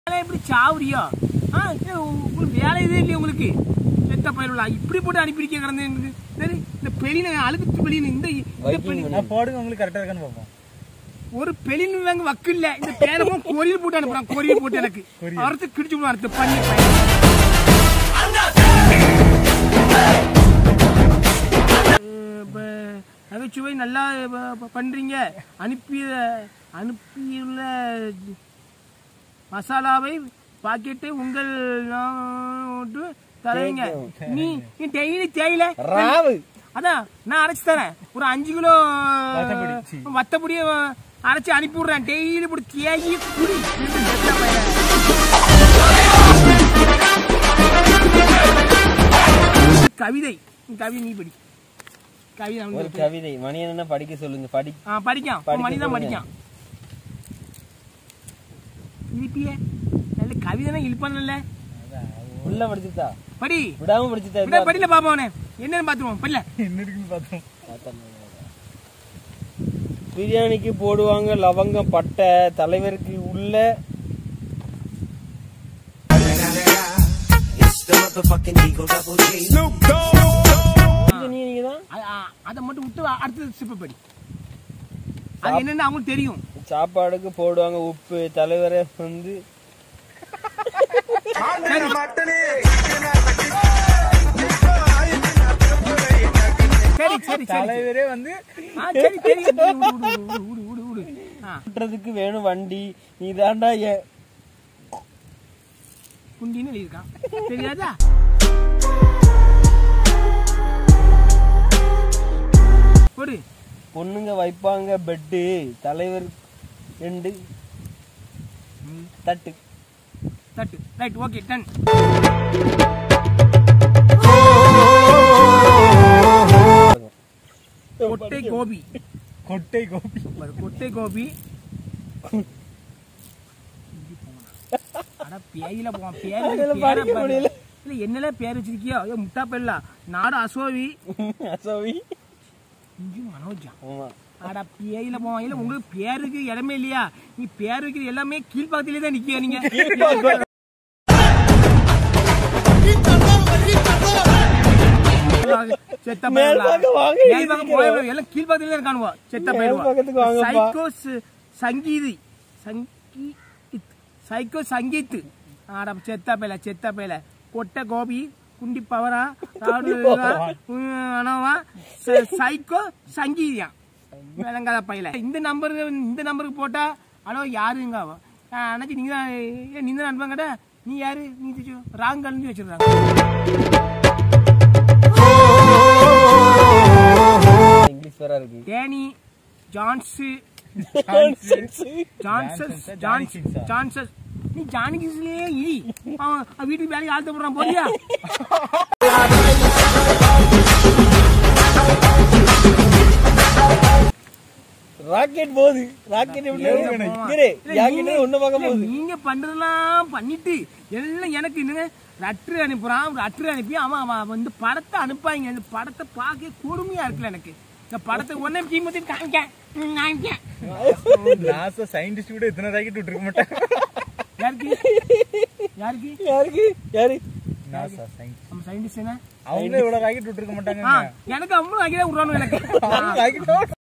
வேலை எப்படி சாவுறியோ ஆ இது உங்களுக்கு வேலை இதே இல்லையா உங்களுக்கு செத்த பயிர்களா இப்படி போட்டு அனுப்பியிருக்க கிடந்து எங்களுக்கு சரி இந்த பெலின அழுக்கு பெலின இந்த இந்த பெலி நான் போடுங்க உங்களுக்கு கரெக்டா இருக்கான்னு பார்ப்போம் ஒரு பெலின் வாங்க வக்கு இல்ல இந்த பேரமும் கொரியல் போட்டு அனுப்புறான் கொரியல் போட்டு எனக்கு அறுத்து கிடிச்சு விடுவான் அடுத்து பண்ணி பையன். அஹ் இப்ப நகைச்சுவை நல்லா ப- ப- பண்றீங்க அனுப்பிய அனுப்பியுள்ள மசாலாவை பாக்கெட்டு உங்கள் நோட்டு தருவீங்க நீ நீ டெய்லி தேயில ராவு அதான் நான் அரைச்சு தரேன் ஒரு அஞ்சு கிலோ வத்தப்பொடி, சீ. வத்தப்பொடிய அரைச்சு அனுப்பி விடுறேன் டெய்லி இப்படி தேயி குடி செத்த பையன். கவிதை கவிதை நீ படி கவிதை அவனுக்கு ஒரு கவிதை மணியன் என்ன படிக்க சொல்லுங்க படி ஆ, படிக்கான் படிக்க மணி தான் சொல்லுங்க. படிக்கான் இழுப்பிய நல்ல கவிதை இழுப்பான்ல உள்ள படிச்சுட்டா படி விடாம படிச்சுட்டா விட படியில பாப்பா அவனே என்னன்னு பாத்துருவோம் படில என்ன இருக்குன்னு பார்த்தோம் பிரியாணிக்கு போடுவாங்க லவங்கம் பட்டை தலைவருக்கு உள்ள இது நீங்க நீங்க தான் அ- அ- அதை மட்டும் விட்டு அடுத்தது சிப்ப படி அது என்னன்னு அவங்களுக்கு தெரியும் சாப்பாடுக்கு போடுவாங்க உப்பு தலைவரை வந்து சரி சரி சரி தலைவரே வந்து ஆ, சரி தெரியும் விடு, விடு, விடு, விடு, விடு, விடு. ஆ, ஓட்டுறதுக்கு வேணும் வண்டி நீ தாண்டா ஏன் குண்டின்னு எழுதியிருக்கான் தெரியாதா போடு பொண்ணுங்க வைப்பாங்க பெட்டு தலைவர் ரெண்டு தட்டு தட்டு ரைட் ஓகே டன் கொட்டை கோபி கொட்டை கோபி பாரு, கொட்டை கோபி அட பேயில போவான் பேரு அதுல பேரை படிக்க பாரு. முடியல. இல்ல என்னல பேர் வச்சிருக்கியோ ஐயோ முட்டா பெல்லா நாடு அசோவி அசோவி இஞ்சி மனோஜா ஆமா அட பேயில போவான் இல்ல உங்களுக்கு பேருக்கு இடமே இல்லையா நீ பேர் வைக்கிறது எல்லாமே கீழ்பாக்கத்திலே தான் நிக்கிய நீங்க செத்த மேல் பக்கம் வாங்க, மேல் பக்கம் போய் எல்லாம் கீழ்பாக்கத்திலே தான் காணுவோம் செத்த மேல் பயிலுவா பக்கத்துக்கு வாங்கப்பா. சைக்கோ ச- சங்கீதி சங்கீத் சைக்கோ சங்கீத் ஆட செத்த பேல செத்த பேல கொட்டை கோபி குண்டி பவரா ராடு அனவா ச- சைக்கோ சங்கீதியா விளங்காத பையில இந்த நம்பருக்கு இந்த நம்பருக்கு போட்டா ஹலோ யாருங்க அவ அண்ணாச்சி நீங்க தான் ஏ, நீங்க தான் அனுப்பாங்கடா நீ யாரு நீ ராங் கலந்து வச்சிருக்காங்க இங்கிலீஷ் வேற இருக்கு டேனி ஜான்ஸு ஜான்சஸ் ஜான்ஸ் ஜான்சஸ் நீ ஜானகிஸ்லயே இ அவன் அவன் வீட்டுக்கு வேலைக்கு ஆழ்த்த போடுறான் போறியா ராக்கெட் போகுது ராக்கெட் எப்படி இல்ல, இரு இல்ல, ராக்கெட் நீங்க- ஒண்ணு பார்க்க இல்ல, போகுது நீங்க பண்றதெல்லாம் பண்ணிட்டு எல்லாம் எனக்கு என்னங்க லட்ரு அனுப்புறான் லட்ரு அனுப்பி அவன் அவன் அவன் இந்த படத்தை அனுப்பாங்க இந்த படத்தை பார்க்க கொடுமையா இருக்குல்ல எனக்கு இந்த படத்தை உடனே கீமத்தி காமிக்க ம், காமிக்க நாசா சயின்டிஸ்ட் கூட இத்தனை ராக்கெட் விட்டுருக்க மாட்டேன் யாருக்கு யாருக்கு யாருக்கு யாரு நாசா சயின்டிஸ்ட் நம்ம சயின்டிஸ்ட் என்ன அவங்க இவ்வளவு ராக்கெட் விட்டுருக்க மாட்டாங்க ஆ, எனக்கு அவ்வளவு அங்கே விடுறானு எனக்கு ராக்கெட்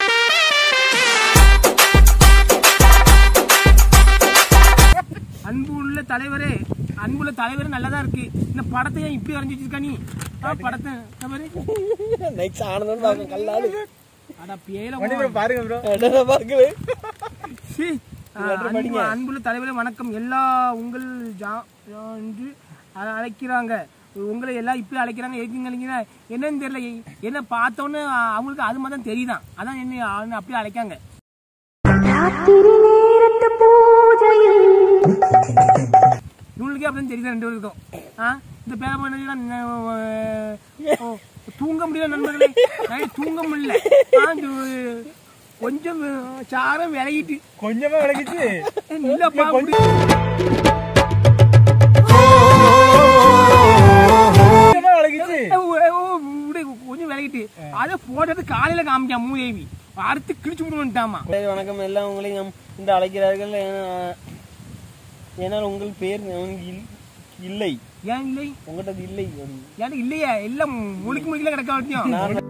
அன்பு உள்ள தலைவரே அன்புள்ள தலைவர் நல்லதா இருக்கு இந்த படத்தை ஏன் இப்படி வரைஞ்சி வச்சிருக்கா நீ ஆ, படத்தை இந்த பாரு. நெக்ஸ்ட் ஆனந்தம் பார்க்க கல்லாடு அட பேயில மணி bro, பாருங்க ப்ரோ என்ன பார்க்கவே சீ. ஆ, அன்பு- அன்புள்ள தலைவரே வணக்கம் எல்லா உங்கள் ஜா- என்று அ- அழைக்கிறாங்க உங்களை எல்லாம் இப்படி அழைக்கிறாங்க எதுக்குங்க அழைக்கிறீங்க? என்னன்னு தெரியல என்ன பார்த்தோன்னு அவங்களுக்கு அது மாதிரி தான் தெரியுதான் அதான் என்ன அவனை அப்படி அழைக்காங்க ராத்திரி நேரத்து பூஜையில் இவங்களுக்கே அப்படின்னு தெரியுது ரெண்டு பேருக்கும் ஆ இந்த பேர பண்ண தூங்க முடியல நண்பர்களே நைட் தூங்க முடியல ஆ, இது கொஞ்சம் சாரம் விலகிட்டு கொஞ்சமா விளக்கிச்சு இல்லப்பா அப்படி கொஞ்சமா விளக்கிச்சு ஏ, ஓ, ஓ, விடு, கொஞ்சம் விலகிட்டு அதை போட்டது காலையில காமிக்கான் மூதேவி அடுத்து கிழிச்சு விடுவோன்ட்டாமா சரி, வணக்கம் எல்லாம் உங்களையும் இந்த அழைக்கிறார்கள் அஹ், ஏன்னா உங்கள் பேர் உனக்கு இல்- இல்லை ஏன் இல்லை உங்கள்கிட்ட அது இல்லை அப்படி. ஏன் இல்லையே எல்லாம் முழுக்க முழுக்கல கிடக்க வரைக்கும் நான்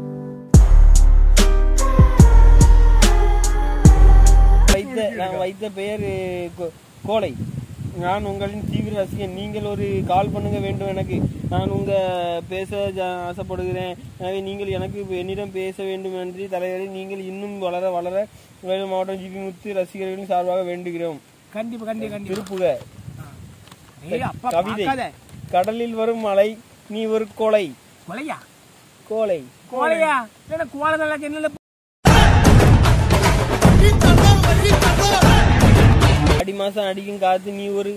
வைத்த நான் வைத்த பெயர் கோ- கோலை நான் உங்களின் தீவிர ரசிகன் நீங்கள் ஒரு கால் பண்ணுங்க வேண்டும் எனக்கு நான் உங்க பேச ஜ- ஆசைப்படுகிறேன் எனவே நீங்கள் எனக்கு என்னிடம் பேச வேண்டும் என்று தலைவரை நீங்கள் இன்னும் வளர வளர வேலூர் மாவட்டம் ஜிபி முத்து ரசிகர்களின் சார்பாக வேண்டுகிறோம் கண்டிப்பா கண்டிப்பா கண்டிப்பா திருப்புக ஏய் அப்பா கவிதை பார்க்காத கடலில் வரும் மலை நீ ஒரு கோலை கொலையா கோலை கோலையா இல்ல கோலை நல்லா என்னல அடி மாசம் அடிக்கும் காத்து நீ ஒரு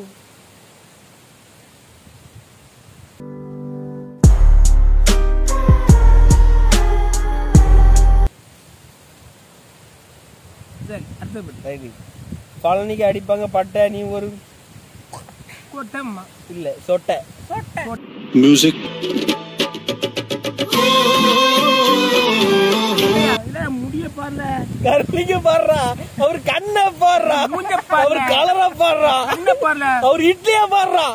சரி அடுத்தது படி. ரைட்டு பழனிக்கு அடிப்பாங்க பட்டை நீ ஒரு கொட்டம்மா இல்ல சொட்டை Music. இல்லையா, இல்ல முடிய பாருல கருணிக்கு பாடுறா அவர் கண்ணை பாடுறா மூஞ்ச பாருல. அவர் கலரா பாடுறா என்ன பாருல அவர் இட்லியா பாடுறா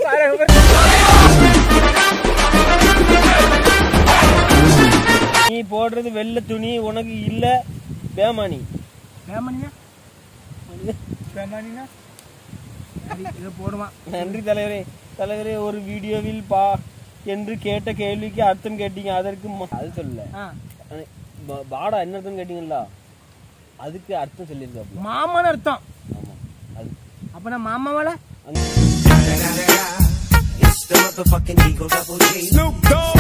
நீ போடுறது வெள்ளை துணி உனக்கு இல்ல பேமானி ஏமன்யா பேமானினா சரி இதை போடுவான் நன்றி தலைவரே தலைவரே ஒரு வீடியோவில் பா என்று கேட்ட கேள்விக்கு அர்த்தம் கேட்டீங்க அதற்கு ம- அது சொல்லல ஆ. அஹ் பா- பாடா என்ன அர்த்தம் கேட்டீங்களா அதுக்கு அர்த்தம் சொல்லியிருக்காப்ல மாமான்னு அர்த்தம் ஆமா அது அப்ப நான் மாமாவால அந்த It's the motherfucking Eagle Double G. Snoop Dogg.